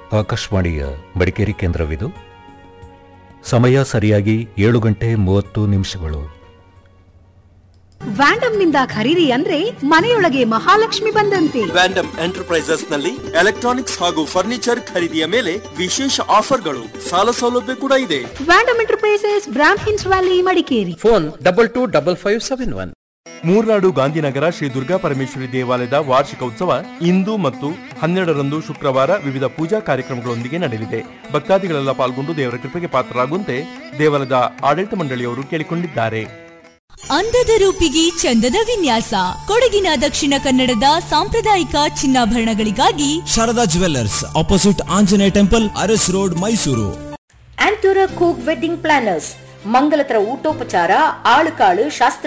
ಆಕಾಶವಾಣಿಯ ಮಡಿಕೇರಿ ಕೇಂದ್ರವಿದು ಸಮಯ ಸರಿಯಾಗಿ ಏಳು ಗಂಟೆ ಮೂವತ್ತು ನಿಮಿಷಗಳು ವ್ಯಾಂಡಮ್ನಿಂದ ಖರೀದಿ ಅಂದ್ರೆ ಮನೆಯೊಳಗೆ ಮಹಾಲಕ್ಷ್ಮಿ ಬಂದಂತೆ ವ್ಯಾಂಡಮ್ ಎಂಟರ್ಪ್ರೈಸಸ್ ನಲ್ಲಿ ಎಲೆಕ್ಟ್ರಾನಿಕ್ಸ್ ಹಾಗೂ ಫರ್ನಿಚರ್ ಖರೀದಿಯ ಮೇಲೆ ವಿಶೇಷ ಆಫರ್ಗಳು ಸಾಲ ಸೌಲಭ್ಯ ಕೂಡ ಇದೆ ವ್ಯಾಂಡಮ್ ಎಂಟರ್ಪ್ರೈಸಸ್ ಬ್ರಾಮ್ ಹಿನ್ಸ್ valley Madikeri phone double two double five seven one Murnad Gandhinagar Shri Durga Parameshwari ದೇವಾಲಯದ ವಾರ್ಷಿಕ ಉತ್ಸವ ಇಂದು ಮತ್ತು ಹನ್ನೆರಡರಂದು ಶುಕ್ರವಾರ ವಿವಿಧ ಪೂಜಾ ಕಾರ್ಯಕ್ರಮಗಳೊಂದಿಗೆ ನಡೆಯಲಿದೆ ಭಕ್ತಾದಿಗಳೆಲ್ಲ ಪಾಲ್ಗೊಂಡು ದೇವರ ಕೃಪೆಗೆ ಪಾತ್ರರಾಗುವಂತೆ ದೇವಾಲಯದ ಆಡಳಿತ ಮಂಡಳಿಯವರು ಕೇಳಿಕೊಂಡಿದ್ದಾರೆ ಅಂದದ ರೂಪಿಗೆ ಚಂದದ ವಿನ್ಯಾಸ ಕೊಡಗಿನ ದಕ್ಷಿಣ ಕನ್ನಡದ ಸಾಂಪ್ರದಾಯಿಕ ಚಿನ್ನಾಭರಣಗಳಿಗಾಗಿ Sharada jewellers opposite Anjaneya temple Aras road Mysuru ಆಂಟೂರ ಕೂಕ್ ವೆಡ್ಡಿಂಗ್ ಪ್ಲಾನರ್ಸ್ ಮಂಗಲತರ ಊಟೋಪಚಾರ ಆಳುಕಾಳು ಶಾಸ್ತ್ರ